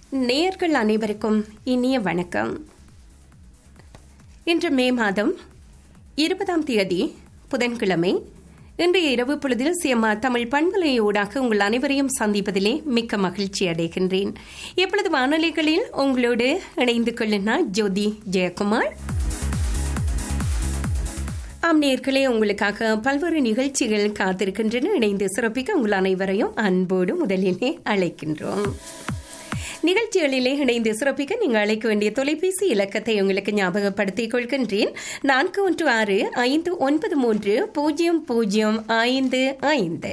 நேயர்கள் அனைவருக்கும் இனிய வணக்கம் இன்று மே மாதம் இருபதாம் தேதி புதன்கிழமை இன்றைய இரவு பொழுதில் சிஎம்ஆ தமிழ் பண்பலையோடாக உங்கள் அனைவரையும் சந்திப்பதிலே மிக்க மகிழ்ச்சி அடைகின்றேன் இப்பொழுது வானொலிகளில் உங்களோடு இணைந்து கொள்ளுனா ஜோதி ஜெயக்குமார் ஆம் நேர்களே உங்களுக்காக பல்வேறு நிகழ்ச்சிகள் காத்திருக்கின்றன இணைந்து சிறப்பிக்க உங்கள் அனைவரையும் அன்போடு முதலிலே அழைக்கின்றோம் நிகழ்ச்சிகளிலே இணைந்து சிறப்பிக்க நீங்கள் அழைக்க வேண்டிய தொலைபேசி இலக்கத்தை உங்களுக்கு ஞாபகப்படுத்திக் கொள்கின்றேன் நான்கு ஒன்று ஆறு ஐந்து ஒன்பது மூன்று பூஜ்ஜியம் பூஜ்ஜியம் ஐந்து ஐந்து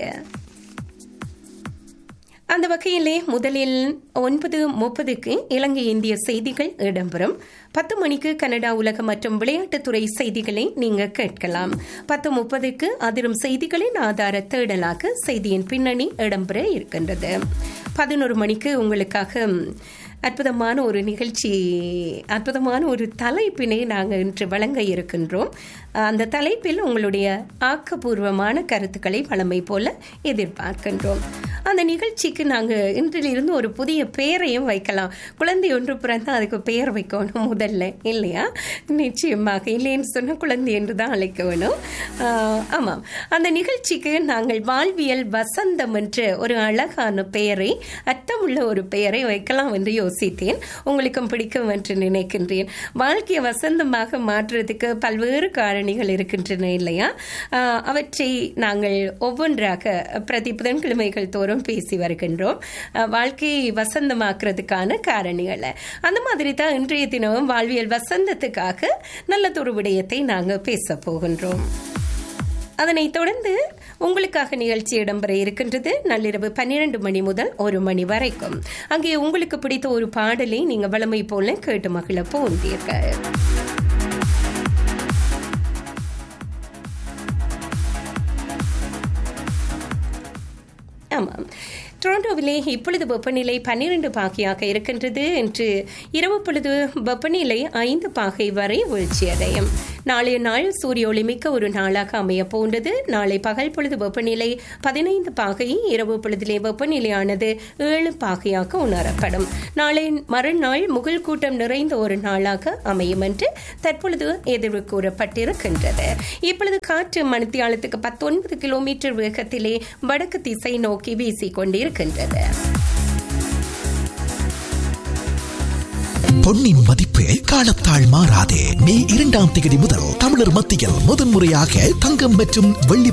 அந்த வகையிலே முதலில் ஒன்பது முப்பதுக்கு இலங்கை இந்திய செய்திகள் இடம்பெறும் பத்து மணிக்கு கனடா உலக மற்றும் விளையாட்டுத்துறை செய்திகளை நீங்க கேட்கலாம் பத்து முப்பதுக்கு அதிரும் செய்திகளின் ஆதார தேடலாக செய்தியின் பின்னணி இடம்பெற இருக்கின்றது பதினோரு மணிக்கு உங்களுக்காக அற்புதமான ஒரு நிகழ்ச்சி அற்புதமான ஒரு தலைப்பினை நாங்கள் இன்று வழங்க இருக்கின்றோம் அந்த தலைப்பில் உங்களுடைய ஆக்கப்பூர்வமான கருத்துக்களை வளமை போல எதிர்பார்க்கின்றோம் அந்த நிகழ்ச்சிக்கு நாங்கள் இன்றிலிருந்து ஒரு புதிய பெயரையும் வைக்கலாம் குழந்தை ஒன்று பிறந்தா அதுக்கு பெயர் வைக்கணும் முதல்ல இல்லையா நிச்சயமாக இல்லைன்னு சொன்னால் குழந்தை என்று தான் அழைக்க வேணும் ஆமாம் அந்த நிகழ்ச்சிக்கு நாங்கள் வாழ்வியல் வசந்தம் என்ற ஒரு அழகான பெயரை அர்த்தமுள்ள ஒரு பெயரை வைக்கலாம் என்று யோசித்தேன் உங்களுக்கும் பிடிக்கும் என்று நினைக்கின்றேன் வாழ்க்கையை வசந்தமாக மாற்றுறதுக்கு பல்வேறு காரணிகள் இருக்கின்றன இல்லையா அவற்றை நாங்கள் ஒவ்வொன்றாக பிரதி புதன்கிழமைகள் தோறும் பேசி வருகின்றோம் வாழ்க்கையை வசந்தமாக்குறதுக்கான காரணிகளை அந்த மாதிரி தான் இன்றைய தினமும் வாழ்வியல் வசந்தத்துக்காக நல்லதொரு விடயத்தை நாங்கள் பேச போகின்றோம் அதனைத் தொடர்ந்து உங்களுக்காக நிகழ்ச்சி இடம்பெற இருக்கின்றது நள்ளிரவு பன்னிரண்டு மணி முதல் ஒரு மணி வரைக்கும் அங்கே உங்களுக்கு பிடித்த ஒரு பாடலை நீங்க வளமை போல கேட்டு மகிழ போந்தீர்கள் ஆமாம் டொரண்டோவிலே இப்பொழுது வெப்பநிலை பன்னிரண்டு பாகையாக இருக்கின்றது என்று இரவு பொழுது வெப்பநிலை ஐந்து பாகை வரை வீழ்ச்சியடையும் நாளைய நாள் சூரிய ஒளிமிக்க ஒரு நாளாக அமைய போன்றது நாளை பகல் பொழுது வெப்பநிலை பதினைந்து பாகை இரவு பொழுதிலே வெப்பநிலையானது ஏழு பாகையாக உணரப்படும் நாளை மறுநாள் முகில் கூட்டம் நிறைந்த ஒரு நாளாக அமையும் என்று தற்பொழுது எதிர்வு கூறப்பட்டிருக்கின்றது இப்பொழுது காற்று மணித்தியாலத்துக்கு பத்தொன்பது கிலோமீட்டர் வேகத்திலே வடக்கு திசை நோக்கி வீசிக் கொண்டிருக்கின்றது பொன்னின் மதிப்பு காலத்தால் மாறாதே மே இரண்டாம் தேதி முதல் தமிழர் மத்தியில் முதன்முறையாக தங்கம் மற்றும் வெள்ளி